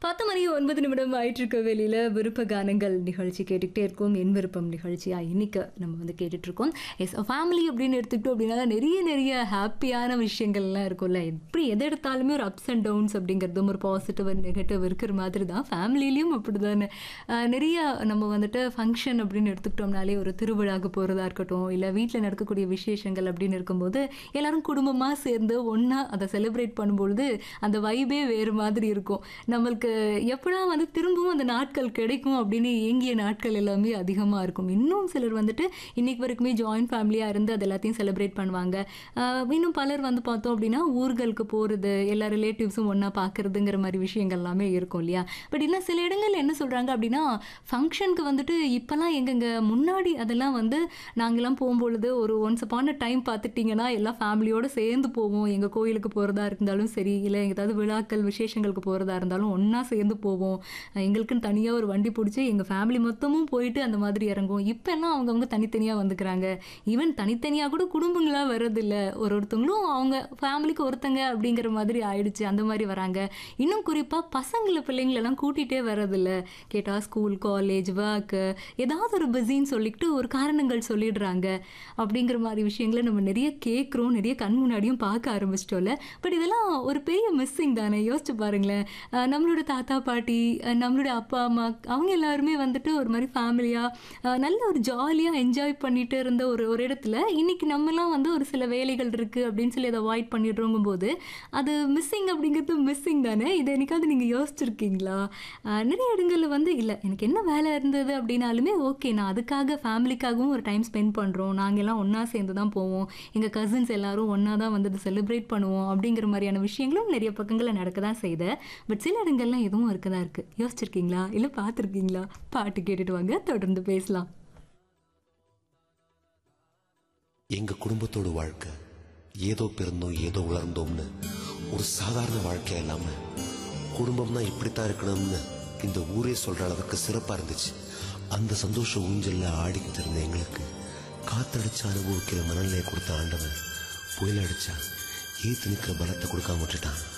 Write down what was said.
பத்து மணி ஒன்பது நிமிடம் ஆயிட்டு இருக்க வெளியில விருப்ப கானங்கள் நிகழ்ச்சி கேட்டுக்கிட்டே இருக்கோம் என் விருப்பம் நிகழ்ச்சியா இன்னைக்கு நம்ம வந்து கேட்டுட்டு இருக்கோம் எஸ் ஃபேமிலி அப்படின்னு எடுத்துக்கிட்டோம் அப்படின்னா நிறைய நிறைய ஹாப்பியான விஷயங்கள்லாம் இருக்கும்ல எப்படி எதை எடுத்தாலுமே ஒரு அப்ஸ் அண்ட் டவுன்ஸ் அப்படிங்கிறதும் ஒரு பாசிட்டிவ் அண்ட் நெகட்டிவ் இருக்கிற மாதிரி தான் ஃபேமிலிலையும் அப்படி தானே நிறைய நம்ம வந்துட்டு ஃபங்க்ஷன் அப்படின்னு எடுத்துக்கிட்டோம்னாலே ஒரு திருவிழாக்கு போகிறதா இருக்கட்டும் இல்லை வீட்டில் நடக்கக்கூடிய விசேஷங்கள் அப்படின்னு இருக்கும்போது எல்லாரும் குடும்பமாக சேர்ந்து ஒன்றா அதை செலிப்ரேட் பண்ணும்பொழுது அந்த வைபே வேறு மாதிரி இருக்கும் நம்மளுக்கு எப்படா வந்து திரும்பவும் அந்த நாட்கள் கிடைக்கும் அப்படின்னு ஏங்கிய நாட்கள் எல்லாமே அதிகமாக இருக்கும் இன்னும் சிலர் வந்துட்டு இன்னைக்கு வரைக்குமே ஜாயின்ட் ஃபேமிலியாக இருந்து அது எல்லாத்தையும் செலிப்ரேட் பண்ணுவாங்க ஆஹ் இன்னும் பலர் வந்து பார்த்தோம் அப்படின்னா ஊர்களுக்கு போகிறது எல்லா ரிலேட்டிவ்ஸும் ஒன்றா பார்க்குறதுங்கிற மாதிரி விஷயங்கள் எல்லாமே இருக்கும் இல்லையா பட் இல்லை சில இடங்கள்ல என்ன சொல்கிறாங்க அப்படின்னா ஃபங்க்ஷனுக்கு வந்துட்டு இப்போல்லாம் எங்கெங்க முன்னாடி அதெல்லாம் வந்து நாங்கெல்லாம் போகும்பொழுது ஒரு ஒன்ஸ் அப்பான டைம் பார்த்துட்டிங்கன்னா எல்லாம் ஃபேமிலியோடு சேர்ந்து போவோம் எங்கள் கோயிலுக்கு போகிறதா இருந்தாலும் சரி இல்லை ஏதாவது விழாக்கள் விசேஷங்களுக்கு போகிறதா இருந்தாலும் ஒன்றா சேர்ந்து போவோம் எங்களுக்குன்னு தனியாக ஒரு வண்டி பிடிச்சி எங்கள் ஃபேமிலி மொத்தமும் போயிட்டு அந்த மாதிரி இறங்குவோம் இப்போ எல்லாம் அவங்கவுங்க தனித்தனியாக வந்துக்கிறாங்க ஈவன் தனித்தனியாக கூட குடும்பங்களாக வர்றதில்ல ஒரு ஒருத்தவங்களும் அவங்க ஃபேமிலிக்கு ஒருத்தங்க அப்படிங்கிற மாதிரி ஆயிடுச்சு அந்த மாதிரி வராங்க இன்னும் குறிப்பாக பசங்களை பிள்ளைங்களெல்லாம் கூட்டிகிட்டே வர்றதில்ல கேட்டால் ஸ்கூல் காலேஜ் ஒர்க்கு ஏதாவது ஒரு பிஸின்னு சொல்லிக்கிட்டு ஒரு காரணங்கள் சொல்லிடுறாங்க அப்படிங்கிற மாதிரி விஷயங்களை நம்ம நிறைய கேட்குறோம் நிறைய கண் முன்னாடியும் பார்க்க ஆரம்பிச்சிட்டோம்ல பட் இதெல்லாம் ஒரு பெரிய மிஸ்ஸிங் தானே யோசிச்சு பாருங்களேன் அஹ் நம்மளோட தாத்தா பாட்டி அஹ் நம்மளோட அப்பா அம்மா அவங்க எல்லாருமே வந்துட்டு ஒரு மாதிரி ஃபேமிலியாக நல்ல ஒரு ஜாலியாக என்ஜாய் பண்ணிட்டு இருந்த ஒரு ஒரு இடத்துல இன்னைக்கு நம்மலாம் வந்து ஒரு சில வேலைகள் இருக்குது அப்படின்னு சொல்லி அதை அவாய்ட் பண்ணிடுறோங்கும் போது அது மிஸ்ஸிங் அப்படிங்கிறது மிஸ்ஸிங் தானே இதை என்னைக்காவது நீங்கள் யோசிச்சிருக்கீங்களா அஹ் நிறைய இடங்களில் வந்து இல்லை எனக்கு என்ன வேலை இருந்தது அப்படின்னாலுமே ஓகே நான் அதுக்காக ஃபேமிலிக்காகவும் ஒரு டைம் ஸ்பெண்ட் பண்ணுறோம் நாங்கள் எல்லாம் ஒன்றா சேர்ந்து தான் போவோம் எங்கள் கசின்ஸ் எல்லாரும் ஒன்றா தான் வந்து அதை செலிப்ரேட் பண்ணுவோம் அப்படிங்கிற மாதிரியான விஷயங்களும் நிறைய பக்கங்களில் நடக்க தான் செய்யுது பட் சில இடங்கள்லாம் எதுவும் இருக்க தான் இருக்குது யோசிச்சிருக்கீங்களா இல்லை பார்த்துருக்கீங்களா பாட்டு கேட்டுட்டு வாங்க தொடர்ந்து பேசலாம் எங்க குடும்பத்தோட வாழ்க்கை ஏதோ பிறந்தோம் ஏதோ வளர்ந்தோம்னு ஒரு சாதாரண வாழ்க்கை இல்லாம குடும்பம்னா இப்படித்தான் இருக்கணும்னு இந்த ஊரே சொல்ற அளவுக்கு சிறப்பா இருந்துச்சு அந்த சந்தோஷ ஊஞ்சல்ல ஆடிக்கிட்டு இருந்த எங்களுக்கு காத்தடிச்சு அனுபவிக்கிற மனநிலையை கொடுத்த ஆண்டவன் புயல் அடிச்சா ஏத்து நிக்கிற பலத்தை கொடுக்காம விட்டுட்டான்